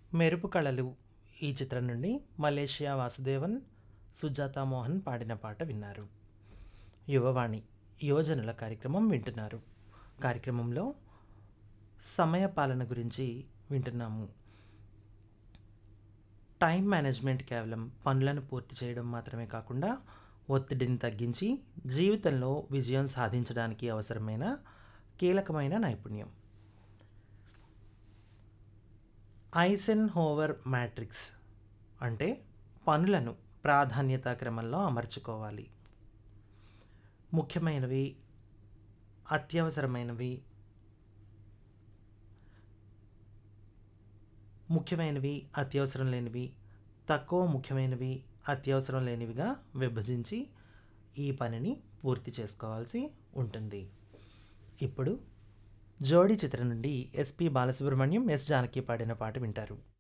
మెరుపు కళలు ఈ చిత్రం నుండి మలేషియా వాసుదేవన్ సుజాత మోహన్ పాడిన పాట విన్నారు యువవాణి యువజనుల కార్యక్రమం వింటున్నారు కార్యక్రమంలో సమయ పాలన గురించి వింటున్నాము టైం మేనేజ్మెంట్ కేవలం పనులను పూర్తి చేయడం మాత్రమే కాకుండా ఒత్తిడిని తగ్గించి జీవితంలో విజయం సాధించడానికి అవసరమైన కీలకమైన నైపుణ్యం ఐసెన్ హోవర్ మ్యాట్రిక్స్ అంటే పనులను ప్రాధాన్యతా క్రమంలో అమర్చుకోవాలి ముఖ్యమైనవి అత్యవసరమైనవి ముఖ్యమైనవి అత్యవసరం లేనివి తక్కువ ముఖ్యమైనవి అత్యవసరం లేనివిగా విభజించి ఈ పనిని పూర్తి చేసుకోవాల్సి ఉంటుంది ఇప్పుడు జోడీ చిత్రం నుండి ఎస్పి బాలసుబ్రహ్మణ్యం ఎస్ జానకి పాడిన పాట వింటారు